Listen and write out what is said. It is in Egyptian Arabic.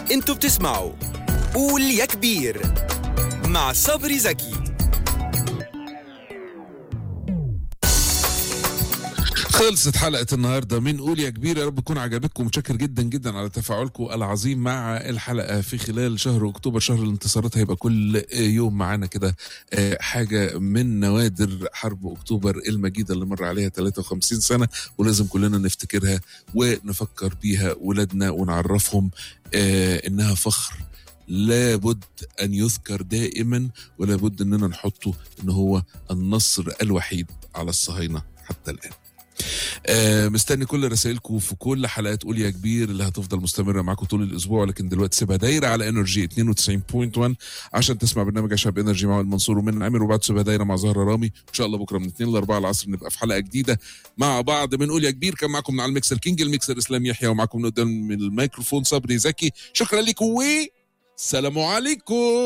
انتوا بتسمعوا قول يا كبير مع صبري زكي خلصت حلقة النهاردة من قول يا كبير يا رب تكون عجبتكم متشكر جدا جدا على تفاعلكم العظيم مع الحلقة في خلال شهر أكتوبر شهر الانتصارات هيبقى كل يوم معانا كده آه، حاجة من نوادر حرب أكتوبر المجيدة اللي مر عليها 53 سنة ولازم كلنا نفتكرها ونفكر بيها ولادنا ونعرفهم آه، إنها فخر لابد أن يذكر دائما ولابد أننا نحطه أن هو النصر الوحيد على الصهاينة حتى الآن آه، مستني كل رسائلكم في كل حلقات قول يا كبير اللي هتفضل مستمره معاكم طول الاسبوع ولكن دلوقتي سيبها دايره على انرجي 92.1 عشان تسمع برنامج عشاب انرجي مع المنصور ومن عامر وبعد سيبها دايره مع زهره رامي ان شاء الله بكره من 2 ل 4 العصر نبقى في حلقه جديده مع بعض من قول يا كبير كان معاكم من على الميكسر كينج الميكسر اسلام يحيى ومعاكم من قدام الميكروفون صبري زكي شكرا لكم و سلام عليكم